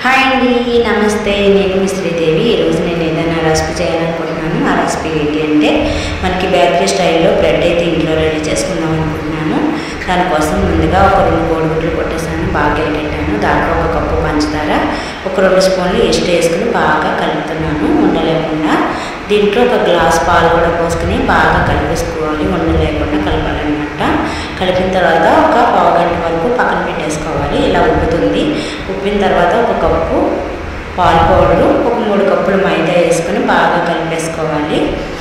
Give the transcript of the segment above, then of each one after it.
hi అండి నమస్తే నేను మీ శ్రీదేవి ఈరోజు నేను ఏదైనా రెసిపీ చేయాలనుకుంటున్నాను ఆ రెసిపీ ఏంటి అంటే మనకి బేకరీ స్టైల్లో బ్రెడ్ అయితే ఇంట్లో రెడీ చేసుకుందాం అనుకుంటున్నాను దానికోసం ముందుగా ఒక రెండు కోడిగుడ్లు కొట్టేసాను బాగా ఎట్టేటాను దాంట్లో ఒక కప్పు పంచదార ఒక రెండు స్పూన్లు ఇష్ట వేసుకుని బాగా కలుపుతున్నాను ఉండలేకుండా దీంట్లో ఒక గ్లాస్ పాలు కూడా పోసుకుని బాగా కలిపేసుకోవాలి ఉండలేకుండా కలపాలన్నమాట కలిపిన తర్వాత ఒక పావు గంట వరకు పక్కన పెట్టేసుకోవాలి ఇలా ఉబ్బుతుంది ఉబ్బిన తర్వాత ఒక కప్పు పాలు పౌడరు ఒక మూడు కప్పులు మైదా వేసుకొని బాగా కలిపేసుకోవాలి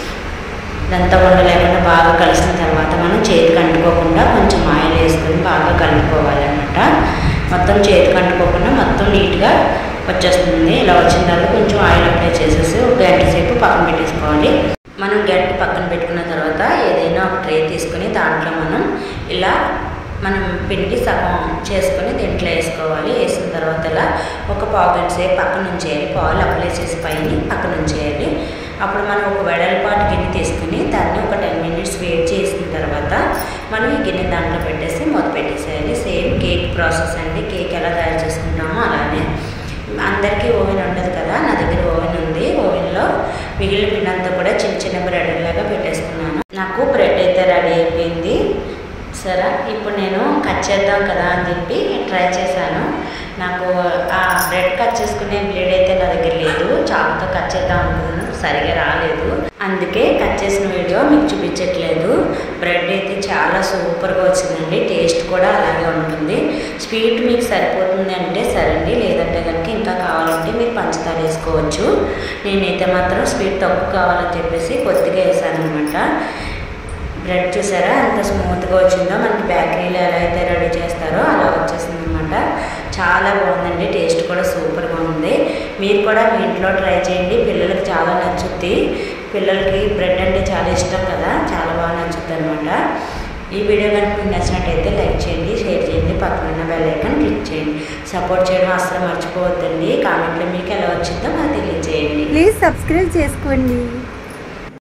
ఇదంతా ఉండలేకుండా బాగా కలిసిన తర్వాత మనం చేతికి అంటుకోకుండా కొంచెం ఆయిల్ వేసుకొని బాగా కలుపుకోవాలి అనమాట మొత్తం చేతికి అంటుకోకుండా మొత్తం నీట్గా వచ్చేస్తుంది ఇలా వచ్చిన తర్వాత కొంచెం ఆయిల్ అప్లై చేసేసి ఒక గంట సేపు పక్కన పెట్టేసుకోవాలి మనం గంట పక్కన పెట్టుకున్న తర్వాత ఏదైనా ఒక ట్రే తీసుకొని దాంట్లో మనం ఇలా మనం పిండి సగం చేసుకొని దీంట్లో వేసుకోవాలి వేసిన తర్వాత ఇలా ఒక పావు గంట సేపు పక్కన ఉంచేయాలి పాలు అప్లై చేసి పైన పక్కన ఉంచేయాలి అప్పుడు మనం ఒక వెడల్పాటు గిన్నె తీసుకుని దాన్ని ఒక టెన్ మినిట్స్ వెయిట్ చేసిన తర్వాత మనం ఈ గిన్నె దాంట్లో పెట్టేసి మూత పెట్టేసేయాలి సేమ్ కేక్ ప్రాసెస్ అండి కేక్ ఎలా తయారు చేసుకుంటామో అలానే అందరికీ ఓవెన్ ఉండదు కదా నా దగ్గర ఓవెన్ ఉంది ఓవెన్లో మిగిలిన పిండి అంతా కూడా చిన్న చిన్న బ్రెడ్ లాగా పెట్టేసుకున్నాను నాకు బ్రెడ్ అయితే రెడీ అయిపోయింది సరే ఇప్పుడు నేను కట్ చేద్దాం కదా అని చెప్పి ట్రై చేశాను నాకు ఆ బ్రెడ్ కట్ చేసుకునే బ్లేడ్ అయితే నా దగ్గర లేదు చాకుతో కట్ చేద్దాం అనుకున్నాను సరిగా రాలేదు అందుకే కట్ చేసిన వీడియో మీకు చూపించట్లేదు బ్రెడ్ అయితే చాలా సూపర్గా వచ్చిందండి టేస్ట్ కూడా అలాగే ఉంటుంది స్వీట్ మీకు సరిపోతుంది అంటే సరండి లేదంటే కనుక ఇంకా కావాలంటే మీరు పంచదార వేసుకోవచ్చు నేనైతే మాత్రం స్వీట్ తక్కువ కావాలని చెప్పేసి కొద్దిగా వేసాను అనమాట బ్రెడ్ చూసారా ఎంత స్మూత్గా వచ్చిందో మనకి బేకరీలో ఎలా అయితే రెడీ చేస్తారో అలా వచ్చేసింది అనమాట చాలా బాగుందండి టేస్ట్ కూడా సూపర్గా ఉంది మీరు కూడా మీ ఇంట్లో ట్రై చేయండి పిల్లలకి చాలా నచ్చుద్ది పిల్లలకి బ్రెడ్ అంటే చాలా ఇష్టం కదా చాలా బాగా నచ్చుద్ది అనమాట ఈ వీడియో కనుక మీకు నచ్చినట్టయితే లైక్ చేయండి షేర్ చేయండి పక్కన ఉన్న బెల్ ఐకాన్ క్లిక్ చేయండి సపోర్ట్ చేయడం అసలు మర్చిపోవద్దండి కామెంట్లో మీకు ఎలా వచ్చిందో నాకు తెలియజేయండి ప్లీజ్ సబ్స్క్రైబ్ చేసుకోండి